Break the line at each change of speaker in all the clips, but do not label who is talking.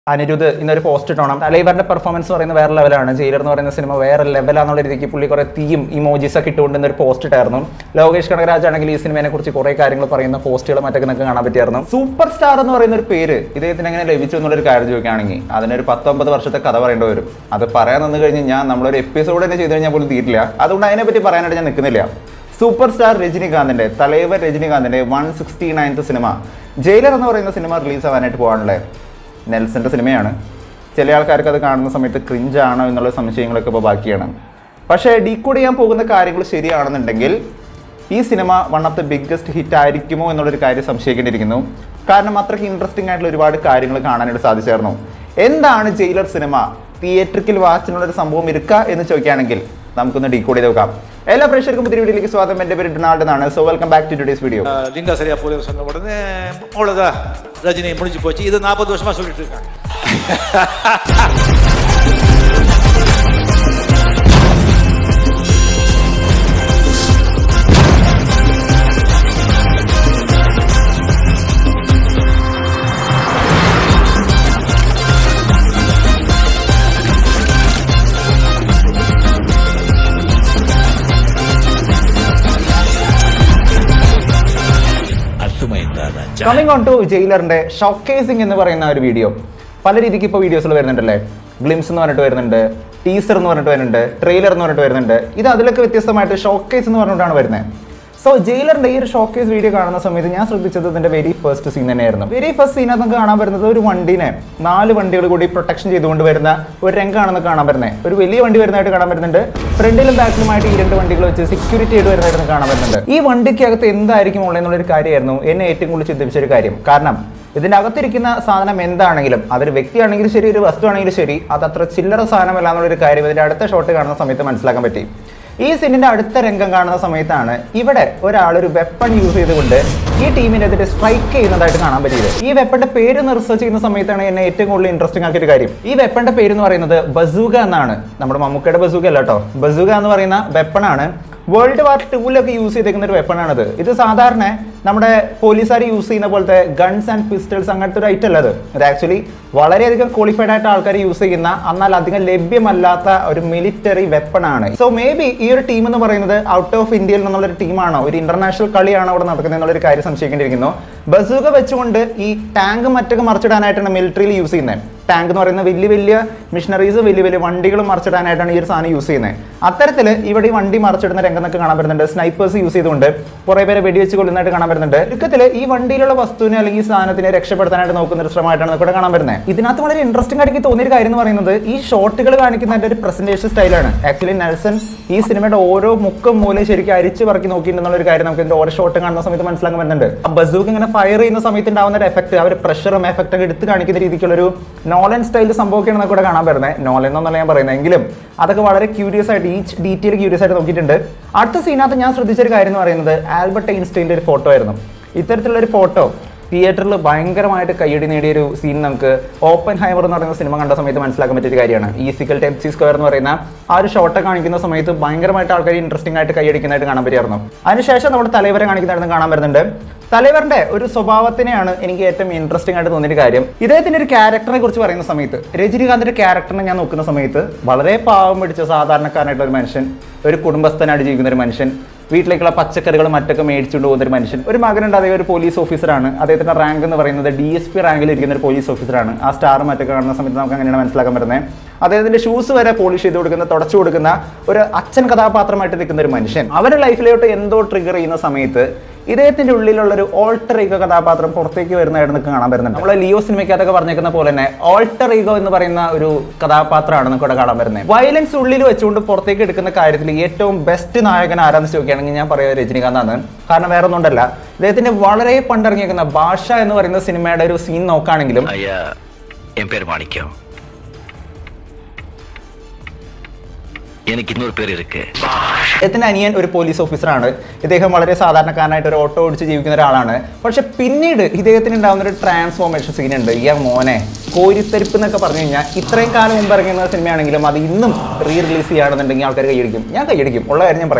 അനിരുദ്ധ് ഇന്നൊരു post ഇട്ടോണം തലൈവറിന്റെ performance പറയുന്നത് വേറെ ലെവലാണ് ജയിലർ എന്ന് പറയുന്ന സിനിമ വേറെ ലെവലാന്നുള്ള രീതിക്ക് പുള്ളി കുറെ തീയും ഇമോജീസ് ഒക്കെ ഇട്ടുകൊണ്ട് ഇന്നൊരു പോസ്റ്റ് ഇട്ടായിരുന്നു ലോകേഷ് കനകരാജ് ആണെങ്കിൽ ഈ സിനിമയെ കുറിച്ച് കുറെ കാര്യങ്ങൾ പറയുന്ന പോസ്റ്റുകൾ മറ്റൊക്കെ നിങ്ങൾക്ക് കാണാൻ പറ്റിയായിരുന്നു സൂപ്പർ സ്റ്റാർ എന്ന് പറയുന്ന ഒരു പേര് ഇദ്ദേഹത്തിന് എങ്ങനെ ലഭിച്ചു എന്നുള്ളൊരു കാര്യം ചോദിക്കുകയാണെങ്കിൽ അതിനൊരു പത്തൊമ്പത് വർഷത്തെ കഥ പറയേണ്ടി വരും അത് പറയാൻ നിന്ന് കഴിഞ്ഞ് ഞാൻ നമ്മളൊരു എപ്പിസോഡ് തന്നെ ചെയ്ത് കഴിഞ്ഞാൽ പോലും തീരില്ല അതുകൊണ്ട് അതിനെപ്പറ്റി പറയാനായിട്ട് ഞാൻ നിൽക്കുന്നില്ല സൂപ്പർ സ്റ്റാർ രജനികാന്തിന്റെ തലൈവർ രജനികാന്തിന്റെ one sixty ninth cinema Jailer എന്ന് പറയുന്ന സിനിമ റിലീസ് ആവാനായിട്ട് പോകാനുള്ളത് നെൽസന്റെ സിനിമയാണ് ചില ആൾക്കാർക്ക് അത് കാണുന്ന സമയത്ത് ക്രിഞ്ചാണോ എന്നുള്ള സംശയങ്ങളൊക്കെ ഇപ്പോൾ ബാക്കിയാണ് പക്ഷേ ഡീകോഡ് ചെയ്യാൻ പോകുന്ന കാര്യങ്ങൾ ശരിയാണെന്നുണ്ടെങ്കിൽ ഈ cinema one of the biggest hit ആയിരിക്കുമോ എന്നുള്ളൊരു കാര്യം സംശയിക്കേണ്ടിയിരിക്കുന്നു കാരണം അത്രയ്ക്ക് ഇൻട്രസ്റ്റിംഗ് ആയിട്ടുള്ള ഒരുപാട് കാര്യങ്ങൾ കാണാനായിട്ട് സാധിച്ചായിരുന്നു എന്താണ് ജയിലർ സിനിമ തിയേറ്ററിക്കൽ വാച്ചിനുള്ള ഒരു സംഭവം ഇരിക്കുക എന്ന് ചോദിക്കുകയാണെങ്കിൽ നമുക്കൊന്ന് ഡീകോഡ് ചെയ്ത് നോക്കാം എല്ലാ പ്രേക്ഷകർക്കും പുതിയ വീഡിയോയിലേക്ക് സ്വാഗതം എൻ്റെ പേര് ഡൊണാൾഡ് എന്നാണ് so welcome back to today's video
ஆஹ் லிங்கா சரியா போலன்னு சொன்ன உடனே அவ்வளோதான் ரஜினி முடிஞ்சு போச்சு இது நாற்பது வருஷமா சொல்லிட்டு இருக்காங்க అర్థమైందా రాజా
കമ്മിങ് ഓൺ ടു ജയിലറിന്റെ ഷോക്കേസിംഗ് എന്ന് പറയുന്ന ഒരു വീഡിയോ പല രീതിക്ക് ഇപ്പോൾ വീഡിയോസിൽ വരുന്നുണ്ടല്ലേ ഗ്ലിംസ് എന്ന് പറഞ്ഞിട്ട് വരുന്നുണ്ട് ടീസർ എന്ന് പറഞ്ഞിട്ട് വരുന്നുണ്ട് ട്രെയിലർ എന്ന് പറഞ്ഞിട്ട് വരുന്നുണ്ട് ഇത് അതിലൊക്കെ വ്യത്യസ്തമായിട്ട് ഷോക്കേസ് എന്ന് പറഞ്ഞിട്ടാണ് വരുന്നത് സോ ജയിലറിന്റെ ഈ ഒരു ഷോക്കേസ് വീഡിയോ കാണുന്ന സമയത്ത് ഞാൻ ശ്രദ്ധിച്ചത് ഇതിന്റെ വെരി ഫസ്റ്റ് സീൻ തന്നെയായിരുന്നു വെരി ഫസ്റ്റ് സീൻ നമുക്ക് കാണാൻ വരുന്നത് ഒരു വണ്ടീനെ നാല് വണ്ടികൾ കൂടി പ്രൊട്ടക്ഷൻ ചെയ്തുകൊണ്ട് വരുന്ന ഒരു രംഗാണെന്ന് കാണാൻ വരുന്നത് ഒരു വലിയ വണ്ടി വരുന്നതായിട്ട് കാണാൻ വരുന്നുണ്ട് ഫ്രണ്ടിലും ബാക്കിലുമായിട്ട് ഈ രണ്ട് വണ്ടികൾ വെച്ച് സെക്യൂരിറ്റി ആയിട്ട് വരുന്നതായിട്ട് കാണാൻ വരുന്നുണ്ട് ഈ വണ്ടിക്കകത്ത് എന്തായിരിക്കും ഉള്ളതെന്നുള്ളൊരു കാര്യമായിരുന്നു എന്നെ ഏറ്റവും കൂടുതൽ ചിന്തിപ്പിച്ച ഒരു കാര്യം കാരണം ഇതിന്റെ അകത്തിരിക്കുന്ന സാധനം എന്താണെങ്കിലും അതൊരു വ്യക്തിയാണെങ്കിലും ശരി ഒരു വസ്തു ആണെങ്കിലും ശരി അത് അത്ര ചില്ലറ സാധനമല്ല എന്നുള്ളൊരു കാര്യം ഇതിന്റെ അടുത്ത ഷോട്ട് കാണുന്ന സമയത്ത് മനസ്സിലാക്കാൻ പറ്റി ഈ സീനിന്റെ അടുത്ത രംഗം കാണുന്ന സമയത്താണ് ഇവിടെ ഒരാൾ ഒരു വെപ്പൺ യൂസ് ചെയ്തുകൊണ്ട് ഈ ടീമിനെതിരെ സ്ട്രൈക്ക് ചെയ്യുന്നതായിട്ട് കാണാൻ പറ്റിയത് ഈ വെപ്പന്റെ പേര് ഒന്ന് റിസർച്ച് ചെയ്യുന്ന സമയത്താണ് എന്നെ ഏറ്റവും കൂടുതൽ ഇൻട്രസ്റ്റിംഗ് ആക്കിയ ഒരു കാര്യം ഈ വെപ്പന്റെ പേര് എന്ന് പറയുന്നത് ബസൂക എന്നാണ് നമ്മുടെ മമ്മൂക്കയുടെ ബസൂക അല്ല കേട്ടോ ബസൂക എന്ന് പറയുന്ന വെപ്പണാണ് വേൾഡ് വാർ ടൂലൊക്കെ യൂസ് ചെയ്തേക്കുന്ന ഒരു വെപ്പണാണിത് ഇത് സാധാരണ നമ്മുടെ പോലീസുകാർ യൂസ് ചെയ്യുന്ന പോലത്തെ ഗൺസ് ആൻഡ് പിസ്റ്റൾസ് അങ്ങനത്തെ ഒരു ഐറ്റം അല്ല ഇത് ഇത് ആക്ച്വലി വളരെയധികം ക്വാളിഫൈഡ് ആയിട്ട് ആൾക്കാർ യൂസ് ചെയ്യുന്ന എന്നാൽ അധികം ലഭ്യമല്ലാത്ത ഒരു മിലിറ്ററി വെപ്പണാണ് സോ മേ ബി ഈ ഒരു ടീം എന്ന് പറയുന്നത് ഔട്ട് ഓഫ് ഇന്ത്യയിൽ നിന്നുള്ള ഒരു ടീമാണോ ഒരു ഇന്റർനാഷണൽ കളിയാണോ അവിടെ നടക്കുന്നത് എന്നുള്ളൊരു കാര്യം സംശയിക്കേണ്ടിയിരിക്കുന്നു ബസൂക വെച്ചുകൊണ്ട് ഈ ടാങ്ക് മറ്റൊക്കെ മറിച്ചിടാനായിട്ടാണ് മിലിറ്ററിയിൽ യൂസ് ചെയ്യുന്നത് ടാങ്ക് എന്ന് പറയുന്ന വലിയ വലിയ മിഷനറീസ് വലിയ വലിയ വണ്ടികൾ മറിച്ചിടാനായിട്ടാണ് ഈ ഒരു സാധനം യൂസ് ചെയ്യുന്നത് അത്തരത്തിൽ ഇവിടെ ഈ വണ്ടി മറിച്ചിടുന്ന രംഗം എന്നൊക്കെ കാണാൻ വരുന്നുണ്ട് സ്നൈപ്പേഴ്സ് യൂസ് ചെയ്തുകൊണ്ട് കുറേ പേരെ വെടിവെച്ച് കൊല്ലുന്നതായിട്ട് കാണാൻ വരുന്നുണ്ട് ചുരുക്കത്തിൽ ഈ വണ്ടിയിലുള്ള വസ്തുവിനെ അല്ലെങ്കിൽ ഈ സാധനത്തിനെ രക്ഷപ്പെടുത്താനായിട്ട് നോക്കുന്ന ഒരു ശ്രമമായിട്ടാണ് നമുക്ക് ഇവിടെ കാണാൻ വരുന്നത് ഇതിനകത്ത് വളരെ ഇൻട്രസ്റ്റിംഗ് ആയിട്ട് എനിക്ക് തോന്നിയ ഒരു കാര്യം എന്ന് പറയുന്നത് ഈ ഷോട്ടുകൾ കാണിക്കുന്നതിന്റെ ഒരു പ്രസന്റേഷൻ സ്റ്റൈലാണ് ആക്ച്വലി നെൽസൺ ഈ സിനിമയുടെ ഓരോ മുക്കും മൂലം ശരിക്കും അരിച്ച് പറക്കി നോക്കിയിട്ടുണ്ടെന്നുള്ള ഒരു കാര്യം നമുക്ക് ഇതിന്റെ ഓരോ ഷോട്ട് കാണുന്ന സമയത്ത് മനസ്സിലാക്കാൻ വരുന്നുണ്ട് ആ ബസൂക്ക് ഇങ്ങനെ ഫയർ ചെയ്യുന്ന സമയത്ത് ഉണ്ടാവുന്ന ഒരു എഫക്ട് ആ ഒരു പ്രഷറും എഫക്റ്റ് ഒക്കെ എടുത്ത് കാണിക്കുന്ന രീതിക്കുള്ള ഒരു നോളൻ സ്റ്റൈൽ സംഭവമൊക്കെയാണ് നമുക്ക് ഇവിടെ കാണാൻ വരുന്നത് നോളൻ എന്നല്ല ഞാൻ പറയുന്നത് എങ്കിലും അതൊക്കെ വളരെ ക്യൂരിയസ് ആയിട്ട് ഈച്ച് ഡീറ്റെയിൽ ക്യൂരിയസ് ആയിട്ട് നോക്കിയിട്ടുണ്ട് അടുത്ത സീനകത്ത് ഞാൻ ശ്രദ്ധിച്ച ഒരു കാര്യം എന്ന് പറയുന്നത് ആൽബർട്ട് ഐൻസ്റ്റൈൻ്റെ ഒരു ഫോട്ടോ ആയിരുന്നു ഇത്തരത്തിലുള്ള ഒരു ഫോട്ടോ തിയേറ്ററിൽ ഭയങ്കരമായിട്ട് കയ്യടി നേടിയ ഒരു സീൻ നമുക്ക് ഓപ്പൺ ഹൈമർ എന്ന് പറയുന്ന സിനിമ കണ്ട സമയത്ത് മനസ്സിലാക്കാൻ പറ്റിയ ഒരു കാര്യമാണ് ഈസിക്കൽ ടെപ്സി സ്ക്വയർ എന്ന് പറയുന്ന ആ ഒരു ഷോട്ട് കാണിക്കുന്ന സമയത്ത് ഭയങ്കരമായിട്ട് ആൾക്കാർ ഇൻട്രസ്റ്റിംഗ് ആയിട്ട് കൈയടിക്കുന്നതായിട്ട് കാണാൻ പറ്റിയായിരുന്നു അതിനുശേഷം നമ്മുടെ തലവരെ കാണിക്കുന്നതായിട്ട് കാണാൻ വരുന്നുണ്ട് തലവറിന്റെ ഒരു സ്വഭാവത്തിനെയാണ് എനിക്ക് ഏറ്റവും ഇൻട്രസ്റ്റിംഗ് ആയിട്ട് തോന്നിയ ഒരു കാര്യം ഇദ്ദേഹത്തിന്റെ ഒരു ക്യാരക്ടറിനെ കുറിച്ച് പറയുന്ന സമയത്ത് രജനീകാന്തിന്റെ ക്യാരക്ടറിനെ ഞാൻ നോക്കുന്ന സമയത്ത് വളരെ പാവം പിടിച്ച സാധാരണക്കാരനായിട്ടുള്ള ഒരു മനുഷ്യൻ ഒരു കുടുംബസ്ഥനായിട്ട് ജീവിക്കുന്ന ഒരു മനുഷ്യൻ വീട്ടിലേക്കുള്ള പച്ചക്കറികൾ മറ്റൊക്കെ മേടിച്ചുകൊണ്ട് പോകുന്ന ഒരു മനുഷ്യൻ ഒരു മകനുണ്ട് അദ്ദേഹം ഒരു പോലീസ് ഓഫീസറാണ് അദ്ദേഹത്തിന്റെ റാങ്ക് എന്ന് പറയുന്നത് ഡി എസ് പി റാങ്കിൽ ഇരിക്കുന്ന ഒരു പോലീസ് ഓഫീസറാണ് ആ സ്റ്റാർ മറ്റൊക്കെ കാണുന്ന സമയത്ത് നമുക്ക് അങ്ങനെയാണ് മനസ്സിലാക്കാൻ പറ്റുന്നത് അദ്ദേഹത്തിന്റെ ഷൂസ് വരെ പോളിഷ് ചെയ്ത് കൊടുക്കുന്ന തുടച്ചു കൊടുക്കുന്ന ഒരു അച്ഛൻ കഥാപാത്രമായിട്ട് നിൽക്കുന്ന ഒരു മനുഷ്യൻ അവരുടെ ലൈഫിലോട്ട് എന്തോ ട്രിഗർ ചെയ്യുന്ന സമയത്ത് ഇദ്ദേഹത്തിന്റെ ഉള്ളിലുള്ള ഒരു ഓൾട്ടർ ഈഗോ കഥാപാത്രം പുറത്തേക്ക് വരുന്നതായിട്ട് നമുക്ക് കാണാൻ വരുന്നുണ്ട് നമ്മളെ ലിയോ സിനിമയ്ക്കകത്തൊക്കെ പറഞ്ഞേക്കുന്ന പോലെ തന്നെ ഓൾട്ടർ ഈഗോ എന്ന് പറയുന്ന ഒരു കഥാപാത്രമാണ് നമുക്ക് ഇവിടെ കാണാൻ വരുന്നത് വയലൻസ് ഉള്ളിൽ വെച്ചുകൊണ്ട് പുറത്തേക്ക് എടുക്കുന്ന കാര്യത്തിൽ ഏറ്റവും ബെസ്റ്റ് നായകൻ ആരാന്ന് ചോദിക്കുകയാണെങ്കിൽ ഞാൻ പറയുക രജനികാന്താണ് കാരണം വേറെ ഒന്നുണ്ടല്ല ഇദ്ദേഹത്തിന്റെ വളരെ പണ്ടിറങ്ങിയേക്കുന്ന ഭാഷ എന്ന് പറയുന്ന സിനിമയുടെ ഒരു സീൻ നോക്കുകയാണെങ്കിലും
ஐயா என் பேர் மாணிக்கம் எனக்கு இன்னொரு பேர் இருக்கு
ഇദ്ദേഹത്തിന്റെ അനിയൻ ഒരു പോലീസ് ഓഫീസറാണ് ഇദ്ദേഹം വളരെ സാധാരണക്കാരനായിട്ട് ഒരു ഓട്ടോ ഓടിച്ച് ജീവിക്കുന്ന ഒരാളാണ് പക്ഷെ പിന്നീട് ഇദ്ദേഹത്തിന് ഉണ്ടാകുന്ന ഒരു ട്രാൻസ്ഫോർമേഷൻ സീൻ ഉണ്ട് ഈ ആ മോനെ കോരിത്തെരിപ്പ് എന്നൊക്കെ പറഞ്ഞു കഴിഞ്ഞാൽ ഇത്രയും കാലം മുമ്പ് ഇറങ്ങുന്ന സിനിമയാണെങ്കിലും അത് ഇന്നും റീ റിലീസ് ചെയ്യുകയാണെന്നുണ്ടെങ്കിൽ ആൾക്കാർ കൈയടിക്കും ഞാൻ കൈയടിക്കും ഉള്ള കാര്യം ഞാൻ പറയാം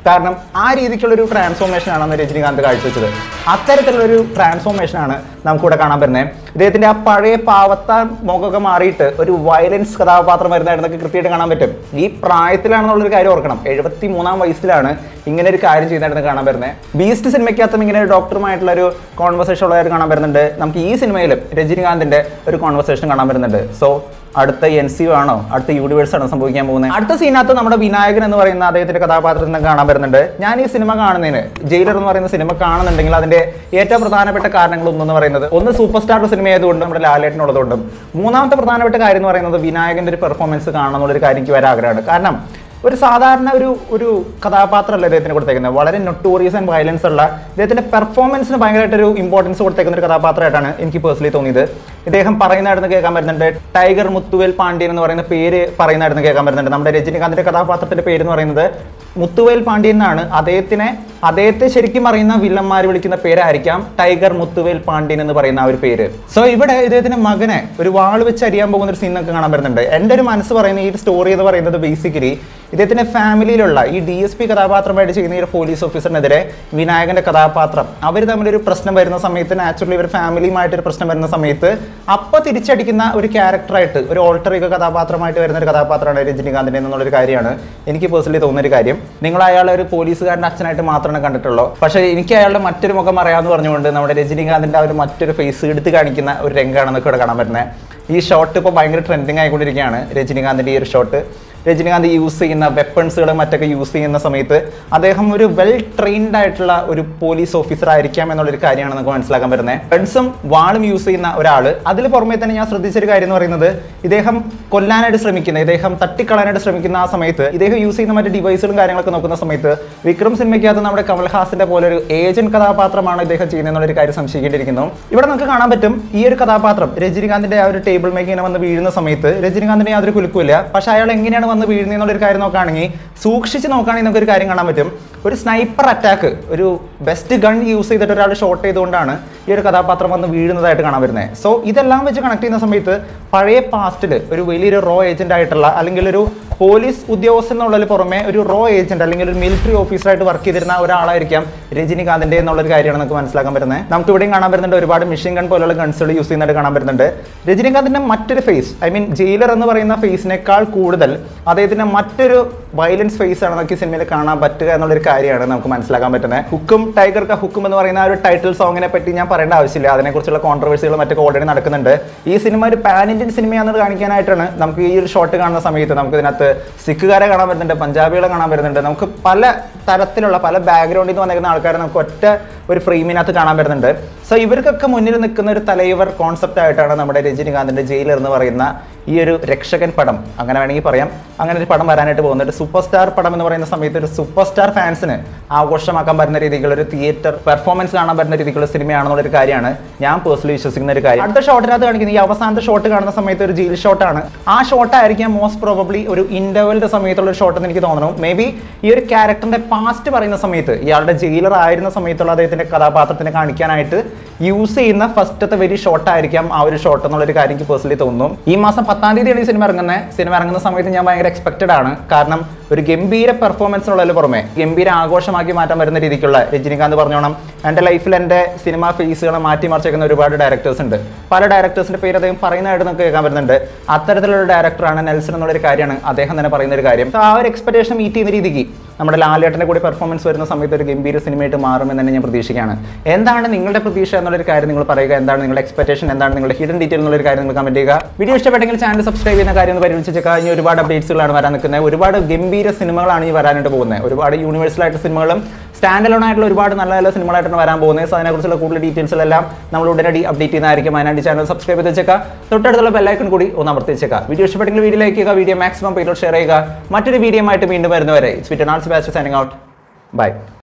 കാരണം ആ രീതിക്കുള്ള ഒരു ട്രാൻസ്ഫോർമേഷൻ ആണ് അന്ന് രജനീകാന്ത് കാഴ്ചവെച്ചത് അത്തരത്തിലുള്ള ഒരു ട്രാൻസ്ഫോർമേഷൻ ആണ് നമുക്കിവിടെ കാണാൻ പറ്റുന്നത് ഇദ്ദേഹത്തിന്റെ ആ പഴയ പാവത്താൻ മുഖമൊക്കെ മാറിയിട്ട് ഒരു വയലൻസ് കഥാപാത്രം വരുന്നതായിരുന്നൊക്കെ കൃത്യമായിട്ട് കാണാൻ പറ്റും ഈ പ്രായത്തിലാണെന്നുള്ളൊരു കാര്യം ഓർക്കണം എഴുപത്തി മൂന്നാം വയസ്സിലാണ് ഇങ്ങനെ ഒരു കാര്യം ചെയ്യുന്നതായിട്ട് കാണാൻ വരുന്നത് ബീസ്റ്റ് സിനിമയ്ക്കകത്തും ഇങ്ങനെ ഒരു ഡോക്ടറുമായിട്ടുള്ള ഒരു കോൺവെർസേഷൻ ഉള്ളതായിട്ട് കാണാൻ വരുന്നുണ്ട് നമുക്ക് ഈ സിനിമയിലും രജനീകാന്തിന്റെ ഒരു കോൺവെർസേഷൻ കാണാൻ വരുന്നുണ്ട് സോ അടുത്ത എൻ സി ആണോ അടുത്ത യൂണിവേഴ്സ് ആണോ സംഭവിക്കാൻ പോകുന്നത് അടുത്ത സീനകത്ത് നമ്മുടെ വിനായകൻ എന്ന് പറയുന്ന അദ്ദേഹത്തിന്റെ കഥാപാത്രത്തിനെ കാണാൻ വരുന്നുണ്ട് ഞാൻ ഈ സിനിമ കാണുന്നതിന് ജയിലർ എന്ന് പറയുന്ന സിനിമ കാണുന്നുണ്ടെങ്കിൽ അതിന്റെ ഏറ്റവും പ്രധാനപ്പെട്ട കാരണങ്ങൾ ഒന്നെന്ന് പറയുന്നത് ഒന്ന് സൂപ്പർ സ്റ്റാർ സിനിമ ആയതുകൊണ്ടും നമ്മുടെ ലാലേട്ടനുള്ളതുകൊണ്ടും മൂന്നാമത്തെ പ്രധാനപ്പെട്ട കാര്യം എന്ന് പറയുന്നത് വിനായകന്റെ ഒരു പെർഫോമൻസ് കാണണം എന്നുള്ളൊരു കാര്യം എനിക്ക് വരാൻ ആഗ്രഹമാണ് കാരണം ഒരു സാധാരണ ഒരു ഒരു കഥാപാത്രമല്ല ഇദ്ദേഹത്തിന് കൊടുത്തേക്കുന്നത് വളരെ നൊട്ടോറിയസ് ആൻഡ് വയലൻസ് ഉള്ള ഇദ്ദേഹത്തിന്റെ പെർഫോമൻസിന് ഭയങ്കരമായിട്ട് ഒരു ഇമ്പോർട്ടൻസ് കൊടുത്തേക്കുന്ന ഒരു കഥാപാത്രമായിട്ടാണ് എനിക്ക് പേഴ്സണലി തോന്നിയത് ഇദ്ദേഹം പറയുന്നതായിരുന്നു കേൾക്കാൻ വരുന്നുണ്ട് ടൈഗർ മുത്തുവേൽ പാണ്ഡ്യൻ എന്ന് പറയുന്ന പേര് പറയുന്നതായിരുന്നു കേൾക്കാൻ വരുന്നുണ്ട് നമ്മുടെ രജനികാന്തിന്റെ കഥാപാത്രത്തിന്റെ പേര് എന്ന് പറയുന്നത് മുത്തുവേൽ പാണ്ഡ്യൻ എന്നാണ് അദ്ദേഹത്തിനെ അദ്ദേഹത്തെ ശരിക്കും അറിയുന്ന വില്ലന്മാർ വിളിക്കുന്ന പേരായിരിക്കാം ടൈഗർ മുത്തുവേൽ പാണ്ഡ്യൻ എന്ന് പറയുന്ന ആ ഒരു പേര് സോ ഇവിടെ ഇദ്ദേഹത്തിന്റെ മകനെ ഒരു വാൾ വെച്ച് അരിയാൻ പോകുന്ന ഒരു സീനൊക്കെ കാണാൻ വരുന്നുണ്ട് എൻ്റെ ഒരു മനസ്സ് പറയുന്ന ഈ സ്റ്റോറി എന്ന് പറയുന്നത് ബേസിക്കലി ഇദ്ദേഹത്തിന്റെ ഫാമിലിയിലുള്ള ഈ ഡി എസ് പി കഥാപാത്രമായിട്ട് ചെയ്യുന്ന ഈ ഒരു പോലീസ് ഓഫീസറിനെതിരെ വിനായകന്റെ കഥാപാത്രം അവർ തമ്മിലൊരു പ്രശ്നം വരുന്ന സമയത്ത് നാച്ചുറലി ഇവർ ഫാമിലിയുമായിട്ടൊരു പ്രശ്നം വരുന്ന സമയത്ത് അപ്പൊ തിരിച്ചടിക്കുന്ന ഒരു ക്യാരക്ടറായിട്ട് ഒരു ഓൾട്ടറിക കഥാപാത്രമായിട്ട് വരുന്ന ഒരു കഥാപാത്രമാണ് രജനീകാന്തിന്റെ എന്നുള്ളൊരു കാര്യമാണ് എനിക്ക് പേഴ്സണലി തോന്നുന്ന ഒരു കാര്യം നിങ്ങൾ അയാളെ ഒരു പോലീസുകാരൻ്റെ അച്ഛനായിട്ട് മാത്രമേ കണ്ടിട്ടുള്ളൂ പക്ഷേ എനിക്ക് അയാളുടെ മറ്റൊരു മുഖം അറിയാമെന്ന് പറഞ്ഞുകൊണ്ട് നമ്മുടെ രജനീകാന്തിന്റെ ആ ഒരു മറ്റൊരു ഫേസ് എടുത്ത് കാണിക്കുന്ന ഒരു രംഗമാണ് നമുക്ക് ഇവിടെ കാണാൻ പറ്റുന്നത് ഈ ഷോട്ട് ഇപ്പോൾ ഭയങ്കര ട്രെൻഡിങ് ആയിക്കൊണ്ടിരിക്കുകയാണ് രജനീകാന്തിന്റെ ഈ ഒരു ഷോട്ട് രജനീകാന്ത് യൂസ് ചെയ്യുന്ന വെപ്പൺസുകൾ മറ്റൊക്കെ യൂസ് ചെയ്യുന്ന സമയത്ത് അദ്ദേഹം ഒരു വെൽ ട്രെയിൻഡ് ആയിട്ടുള്ള ഒരു പോലീസ് ഓഫീസർ ആയിരിക്കാം എന്നുള്ളൊരു കാര്യമാണ് നമുക്ക് മനസ്സിലാക്കാൻ പറ്റുന്നത് ഗൺസും വാളും യൂസ് ചെയ്യുന്ന ഒരാൾ അതിൽ പുറമെ തന്നെ ഞാൻ ശ്രദ്ധിച്ചൊരു കാര്യം എന്ന് പറയുന്നത് ഇദ്ദേഹം കൊല്ലാനായിട്ട് ശ്രമിക്കുന്ന ഇദ്ദേഹം തട്ടിക്കളയാനായിട്ട് ശ്രമിക്കുന്ന ആ സമയത്ത് ഇദ്ദേഹം യൂസ് ചെയ്യുന്ന മറ്റു ഡിവൈസുകളും കാര്യങ്ങളൊക്കെ നോക്കുന്ന സമയത്ത് വിക്രം സിനിമയ്ക്കകത്ത് നമ്മുടെ കമൽഹാസിന്റെ പോലെ ഒരു ഏജന്റ് കഥാപാത്രമാണ് ഇദ്ദേഹം ചെയ്യുന്നത് എന്നുള്ളൊരു കാര്യം സംശയിക്കേണ്ടിയിരിക്കുന്നു ഇവിടെ നമുക്ക് കാണാൻ പറ്റും ഈ ഒരു കഥാപാത്രം രജനീകാന്തിന്റെ ആ ഒരു ടേബിൾ മേക്കിങ്ങനെ വന്ന് വീഴുന്ന സമയത്ത് രജനീകാന്തിന് യാതൊരു കുലുക്കുമില്ല പക്ഷെ അയാൾ എങ്ങനെയാണ് വന്ന് വീഴുന്നത് എന്നുള്ളൊരു കാര്യം നോക്കുകയാണെങ്കിൽ സൂക്ഷിച്ച് നോക്കുകയാണെങ്കിൽ നമുക്ക് ഒരു കാര്യം കാണാൻ പറ്റും ഒരു സ്നൈപ്പർ അറ്റാക്ക് ഒരു ബെസ്റ്റ് ഗൺ യൂസ് ചെയ്തിട്ട് ഒരാൾ ഷോട്ട് ചെയ്തുകൊണ്ടാണ് ഈ ഒരു കഥാപാത്രം വന്ന് വീഴുന്നതായിട്ട് കാണാൻ വരുന്നത് സോ ഇതെല്ലാം വെച്ച് കണക്ട് ചെയ്യുന്ന സമയത്ത് പഴയ പാസ്റ്റിൽ ഒരു വലിയൊരു റോ ഏജന്റ് ആയിട്ടുള്ള അല്ലെങ്കിൽ ഒരു പോലീസ് ഉദ്യോഗസ്ഥൻ എന്നുള്ളതിൽ പുറമെ ഒരു റോ ഏജന്റ് അല്ലെങ്കിൽ ഒരു മിലിറ്ററി ഓഫീസറായിട്ട് വർക്ക് ചെയ്തിരുന്ന ഒരാളായിരിക്കാം രജനികാന്തിന്റെ എന്നുള്ളൊരു കാര്യമാണ് നമുക്ക് മനസ്സിലാക്കാൻ പറ്റുന്നത് നമുക്ക് ഇവിടെയും കാണാൻ വരുന്നുണ്ട് ഒരുപാട് മെഷീൻ ഗൺ പോലുള്ള ഗൺസുകൾ യൂസ് ചെയ്യുന്നതായിട്ട് കാണാൻ വരുന്നുണ്ട് രജനികാന്തിന്റെ മറ്റൊരു ഫേസ് ഐ മീൻ ജയിലർ എന്ന് പറയുന്ന ഫേസിനേക്കാൾ കൂടുതൽ അദ്ദേഹത്തിന്റെ മറ്റൊരു വയലൻസ് ഫേസ് ആണ് നമുക്ക് ഈ സിനിമയിൽ കാണാൻ പറ്റുക എന്നുള്ളൊരു കാര്യമാണ് നമുക്ക് മനസ്സിലാക്കാൻ പറ്റുന്നത് ഹുക്കും ടൈഗർ ക ഹുക്കും എന്ന് പറയുന്ന ആ ഒരു ടൈറ്റിൽ സോങ്ങിനെ പറ്റി ഞാൻ പറയേണ്ട ആവശ്യമില്ല അതിനെക്കുറിച്ചുള്ള കോൺട്രവേഴ്സികൾ മറ്റൊക്കെ ഓൾറെഡി നടക്കുന്നുണ്ട് ഈ സിനിമ ഒരു പാൻ ഇന്ത്യൻ സിനിമയാണെന്ന് കാണിക്കാനായിട്ടാണ് നമുക്ക് ഈ ഒരു ഷോട്ട് കാണുന്ന സമയത്ത് നമുക്ക് ഇതിനകത്ത് സിഖുകാരെ കാണാൻ വരുന്നുണ്ട് പഞ്ചാബികളെ കാണാൻ വരുന്നുണ്ട് നമുക്ക് പല തരത്തിലുള്ള പല ബാക്ക്ഗ്രൗണ്ടിൽ നിന്ന് വന്നിരിക്കുന്ന ആൾക്കാരെ നമുക്ക് ഒറ്റ ഒരു ഫ്രെയിമിനകത്ത് കാണാൻ വരുന്നുണ്ട് സോ ഇവർക്കൊക്കെ മുന്നിൽ നിൽക്കുന്ന ഒരു തലൈവർ കോൺസെപ്റ്റ് ആയിട്ടാണ് നമ്മുടെ രജനികാന്തിന്റെ ജയിലർ എന്ന് പറയുന്ന ഈ ഒരു രക്ഷകൻ പടം അങ്ങനെ വേണമെങ്കിൽ പറയാം അങ്ങനെ ഒരു പടം വരാനായിട്ട് പോകുന്നത് ഒരു സൂപ്പർ സ്റ്റാർ പടം എന്ന് പറയുന്ന സമയത്ത് ഒരു സൂപ്പർ സ്റ്റാർ ഫാൻസിന് ആഘോഷമാക്കാൻ പറ്റുന്ന രീതിയിലുള്ള ഒരു തിയേറ്റർ പെർഫോമൻസ് കാണാൻ പറ്റുന്ന രീതിയിലുള്ള സിനിമയാണെന്നുള്ളൊരു കാര്യമാണ് ഞാൻ പേഴ്സണലി വിശ്വസിക്കുന്ന ഒരു കാര്യം അടുത്ത ഷോട്ടിനകത്ത് കാണിക്കുന്ന ഈ അവസാനത്തെ ഷോട്ട് കാണുന്ന സമയത്ത് ഒരു ജയിൽ ഷോട്ടാണ് ആ ഷോട്ടായിരിക്കാം മോസ്റ്റ് പ്രോബബ്ലി ഒരു ഇന്റർവെലിന്റെ സമയത്തുള്ള ഒരു ഷോട്ട് എന്ന് എനിക്ക് തോന്നുന്നു മേ ബി ഈ ഒരു ക്യാരക്ടറിന്റെ പാസ്റ്റ് പറയുന്ന സമയത്ത് ഇയാളുടെ ജയിലർ ആയിരുന്ന സമയത്തുള്ള അദ്ദേഹത്തിന്റെ കഥാപാത്രത്തിനെ കാണിക്കാനായിട്ട് യൂസ് ചെയ്യുന്ന ഫസ്റ്റത്തെ വെരി ഷോട്ട് ആയിരിക്കാം ആ ഒരു ഷോട്ട് എന്നുള്ളൊരു കാര്യം എനിക്ക് പേഴ്സണലി തോന്നുന്നു ഈ മാസം പത്താം തീയതിയാണ് ഈ സിനിമ ഇറങ്ങുന്നത് സിനിമ ഇറങ്ങുന്ന സമയത്ത് ഞാൻ ഭയങ്കര എക്സ്പെക്റ്റഡ് ആണ് കാരണം ഒരു ഗംഭീര പെർഫോമൻസിനുള്ളതിന് പുറമെ ഗംഭീര ആഘോഷമാക്കി മാറ്റാൻ വരുന്ന രീതിക്കുള്ള രജനീകാന്ത് പറഞ്ഞോണം എൻ്റെ ലൈഫിൽ എൻ്റെ സിനിമ ഫേസുകളെ മാറ്റി മറിച്ചേക്കുന്ന ഒരുപാട് ഡയറക്ടേഴ്സ് ഉണ്ട് പല ഡയറക്ടേഴ്സിന്റെ പേര് അദ്ദേഹം പറയുന്നതായിട്ട് നമുക്ക് കേൾക്കാൻ വരുന്നുണ്ട് അത്തരത്തിലുള്ള ഡയറക്ടറാണ് നെൽസൺ എന്നുള്ളൊരു കാര്യമാണ് അദ്ദേഹം തന്നെ പറയുന്ന ഒരു കാര്യം So, ആ ഒരു എക്സ്പെക്ടേഷൻ മീറ്റ് ചെയ്യുന്ന രീതിക്ക് നമ്മുടെ ലാലേട്ടൻ്റെ കൂടി പെർഫോമൻസ് വരുന്ന സമയത്ത് ഒരു ഗംഭീര സിനിമയായിട്ട് മാറുമെന്ന് തന്നെ ഞാൻ പ്രതീക്ഷിക്കുകയാണ് എന്താണ് നിങ്ങളുടെ പ്രതീക്ഷ എന്നുള്ളൊരു കാര്യം നിങ്ങൾ പറയുക എന്താണ് നിങ്ങളുടെ എക്സ്പെക്ടേഷൻ എന്താണ് നിങ്ങളുടെ ഹിഡൻ ഡീറ്റെയിൽ എന്നുള്ളൊരു കാര്യം നിങ്ങൾ കമന്റ് ചെയ്യുക വീഡിയോ ഇഷ്ടപ്പെട്ടെങ്കിൽ ചാനൽ സബ്സ്ക്രൈബ് ചെയ്യുന്ന കാര്യം ഒന്ന് പരിഗണിച്ചേക്കാം ഇനി ഒരുപാട് അപ്ഡേറ്റ്സുകളാണ് വരാൻ നിൽക്കുന്നത് ഒരുപാട് ഗംഭീര സിനിമകളാണ് ഈ വരാനായിട്ട് പോകുന്നത് ഒരുപാട് യൂണിവേഴ്സൽ ആയിട്ട് സിനിമകളും സ്റ്റാൻഡ് അലോൺ ആയിട്ടുള്ള ഒരുപാട് നല്ല നല്ല സിനിമകളായിട്ടാണ് വരാൻ പോകുന്നത് സോ അതിനെക്കുറിച്ചുള്ള കൂടുതൽ ഡീറ്റെയിൽസിലെല്ലാം നമ്മൾ ഉടനടി അപ്ഡേറ്റ് ചെയ്യുന്നതായിരിക്കും അതിനായിട്ട് ചാനൽ സബ്സ്ക്രൈബ് ചെയ്ത് വെച്ചേക്കാം തൊട്ടടുത്തുള്ള ബെല്ലൈക്കൺ കൂടി ഒന്ന് അമർത്തി വെച്ചേക്കാം വീഡിയോ ഇഷ്ടപ്പെട്ടെങ്കിൽ വീഡിയോ ലൈക്ക് ചെയ്യുക വീഡിയോ മാക്സിമം പേരോട് ഷെയർ ചെയ്യുക മറ്റൊരു വീഡിയോ ആയിട്ട് വീണ്ടും വരുന്നവരെ ഇറ്റ്സ് വിറ്റ് നാൾസ് ബാസ്റ്റ് സൈനിങ് ഔട്ട് ബൈ